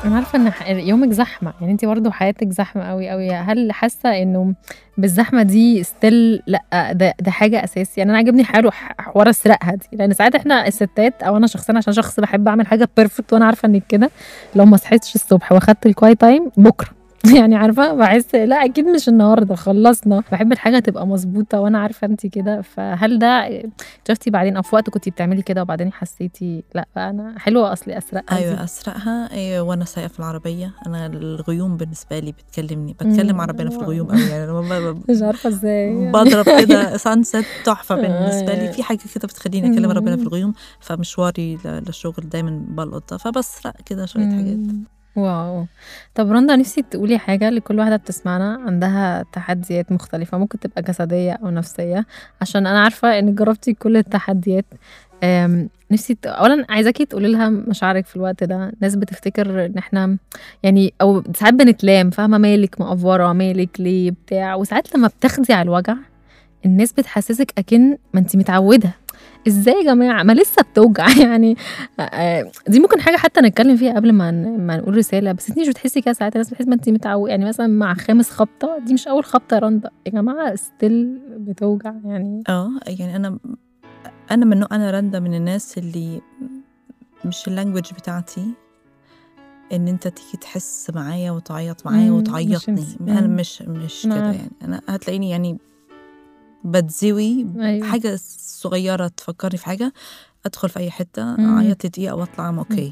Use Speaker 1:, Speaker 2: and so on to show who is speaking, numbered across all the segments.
Speaker 1: انا عارفه ان ح- يومك زحمه يعني انت برضه حياتك زحمه قوي قوي هل حاسه انه بالزحمه دي ستيل لا ده, ده حاجه اساسي يعني انا عاجبني حلو ح- حوار اسرقها دي لان ساعات احنا الستات او انا شخصيا عشان شخص بحب اعمل حاجه بيرفكت وانا عارفه انك كده لو ما صحيتش الصبح واخدت الكواي تايم بكره يعني عارفه بحس لا اكيد مش النهارده خلصنا بحب الحاجه تبقى مظبوطه وانا عارفه انت كده فهل ده شفتي بعدين او في وقت كنتي بتعملي كده وبعدين حسيتي لا بقى انا حلوه اصلي اسرقها دي.
Speaker 2: ايوه اسرقها أيوة وانا سايقه في العربيه انا الغيوم بالنسبه لي بتكلمني بتكلم
Speaker 1: مم.
Speaker 2: عربي انا في الغيوم قوي يعني أنا ب-
Speaker 1: مش عارفه ازاي يعني.
Speaker 2: بضرب كده سانست تحفه بالنسبه لي
Speaker 1: أيوة.
Speaker 2: في حاجه كده بتخليني اكلم ربنا في
Speaker 1: مم.
Speaker 2: الغيوم فمشواري ل- للشغل دايما بلقط فبسرق كده شويه حاجات
Speaker 1: مم. واو طب رندا نفسي تقولي حاجة لكل واحدة بتسمعنا عندها تحديات مختلفة ممكن تبقى جسدية أو نفسية عشان أنا عارفة إنك جربتي كل التحديات أم، نفسي ت... أولا عايزاكي تقولي لها مشاعرك في الوقت ده ناس بتفتكر إن إحنا يعني أو ساعات بنتلام فاهمة مالك مقفرة مالك ليه بتاع وساعات لما بتاخدي على الوجع الناس بتحسسك أكن ما أنت متعودة ازاي يا جماعه ما لسه بتوجع يعني آه، دي ممكن حاجه حتى نتكلم فيها قبل ما ن- ما نقول رساله بس انت مش بتحسي كده ساعات الناس بتحس ما انت متعود يعني مثلا مع خامس خبطه دي مش اول خبطه يا رندا يا جماعه ستيل بتوجع يعني
Speaker 2: اه يعني انا انا من نوع انا رندا من الناس اللي مش اللانجوج بتاعتي ان انت تيجي تحس معايا وتعيط معايا
Speaker 1: مم،
Speaker 2: وتعيطني
Speaker 1: مش انت-
Speaker 2: انا
Speaker 1: مم.
Speaker 2: مش مش
Speaker 1: أنا
Speaker 2: كده
Speaker 1: عارفة.
Speaker 2: يعني انا هتلاقيني يعني بتزوي
Speaker 1: أيوة.
Speaker 2: حاجه صغيره تفكرني في حاجه ادخل في اي حته
Speaker 1: مم.
Speaker 2: اعيط دقيقه واطلع ام اوكي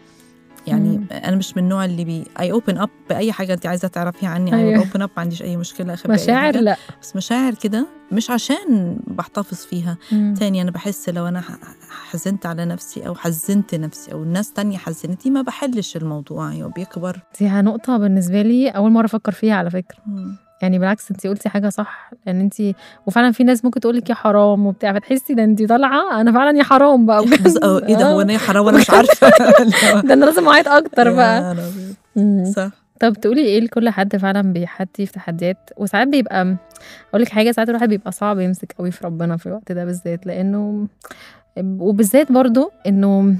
Speaker 2: يعني
Speaker 1: مم.
Speaker 2: انا مش من النوع اللي بي اي اوبن اب باي حاجه انت عايزه تعرفيها عني اي
Speaker 1: أيوة.
Speaker 2: اوبن اب ما عنديش اي مشكله اخبي أي
Speaker 1: مشاعر
Speaker 2: حاجة.
Speaker 1: لا
Speaker 2: بس مشاعر كده مش عشان بحتفظ فيها
Speaker 1: مم.
Speaker 2: تاني أنا بحس لو أنا ح- حزنت على نفسي أو حزنت نفسي أو الناس تانية حزنتني ما بحلش الموضوع يعني بيكبر
Speaker 1: دي نقطه بالنسبه لي اول مره افكر فيها على فكره يعني بالعكس انت قلتي حاجه صح لان انت وفعلا في ناس ممكن تقول لك يا حرام وبتاع فتحسي ده انت طالعه انا فعلا يا حرام بقى بجد.
Speaker 2: بس أو إيه ده هو
Speaker 1: آه.
Speaker 2: أنا حرام وأنا مش عارفة
Speaker 1: ده انا لازم اعيط اكتر بقى
Speaker 2: يا ربي.
Speaker 1: مم.
Speaker 2: صح
Speaker 1: طب تقولي ايه لكل حد فعلا بيحدي في تحديات وساعات بيبقى اقول لك حاجه ساعات الواحد بيبقى صعب يمسك قوي في ربنا في الوقت ده بالذات لانه وبالذات برضو انه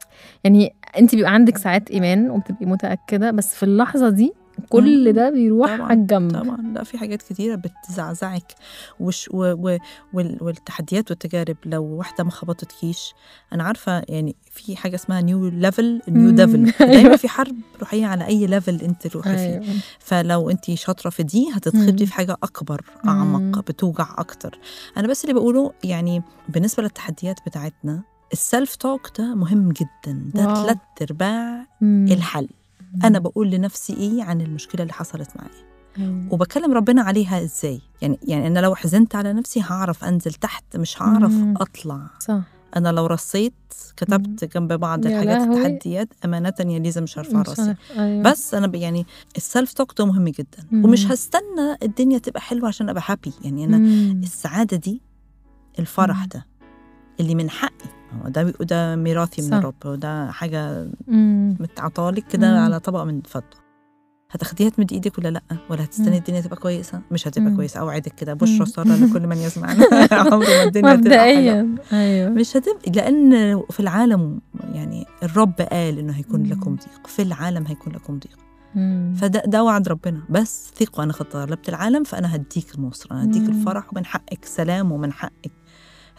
Speaker 1: يعني انت بيبقى عندك ساعات ايمان وبتبقي متاكده بس في اللحظه دي كل
Speaker 2: مم.
Speaker 1: ده بيروح
Speaker 2: طبعاً،
Speaker 1: على الجنب
Speaker 2: طبعا لا في حاجات كتيرة بتزعزعك وش و و وال والتحديات والتجارب لو واحدة ما خبطتكيش أنا عارفة يعني في حاجة اسمها نيو ليفل نيو
Speaker 1: مم.
Speaker 2: ديفل دايما في حرب روحية على أي ليفل أنت روحي فيه
Speaker 1: ايوه
Speaker 2: فلو انت شاطره في دي هتتخبطي
Speaker 1: مم.
Speaker 2: في حاجه اكبر
Speaker 1: مم.
Speaker 2: اعمق بتوجع اكتر انا بس اللي بقوله يعني بالنسبه للتحديات بتاعتنا السلف توك ده مهم جدا ده
Speaker 1: واو.
Speaker 2: ثلاث ارباع
Speaker 1: مم.
Speaker 2: الحل انا بقول لنفسي ايه عن المشكله اللي حصلت معايا
Speaker 1: مم.
Speaker 2: وبكلم ربنا عليها ازاي يعني يعني انا لو حزنت على نفسي هعرف انزل تحت مش هعرف
Speaker 1: مم.
Speaker 2: اطلع
Speaker 1: صح
Speaker 2: انا لو رصيت كتبت جنب بعض
Speaker 1: يا
Speaker 2: الحاجات
Speaker 1: لهوي.
Speaker 2: التحديات امانه يا ليزا مش هرفع
Speaker 1: مش
Speaker 2: راسي
Speaker 1: عارف. أيوة.
Speaker 2: بس انا ب- يعني السلف توك ده مهم جدا
Speaker 1: مم.
Speaker 2: ومش هستنى الدنيا تبقى حلوه عشان ابقى هابي يعني انا
Speaker 1: مم.
Speaker 2: السعاده دي الفرح
Speaker 1: مم.
Speaker 2: ده اللي من حقي هو ده ده ميراثي من
Speaker 1: صح.
Speaker 2: الرب وده حاجه
Speaker 1: مم.
Speaker 2: متعطالك كده
Speaker 1: مم.
Speaker 2: على طبق من فضه هتاخديها تمد ايدك ولا لا ولا هتستني
Speaker 1: مم.
Speaker 2: الدنيا تبقى كويسه مش هتبقى
Speaker 1: مم.
Speaker 2: كويسه اوعدك كده
Speaker 1: مم.
Speaker 2: بشرى ساره لكل من يسمعنا عمر ما الدنيا هتبقى حلوه
Speaker 1: مبدئيا ايوه
Speaker 2: مش هتبقى لان في العالم يعني الرب قال انه هيكون
Speaker 1: مم.
Speaker 2: لكم ضيق في العالم هيكون لكم ضيق
Speaker 1: مم.
Speaker 2: فده ده وعد ربنا بس ثقوا انا قد غلبت العالم فانا هديك النصر انا هديك
Speaker 1: مم.
Speaker 2: الفرح ومن حقك سلام ومن حقك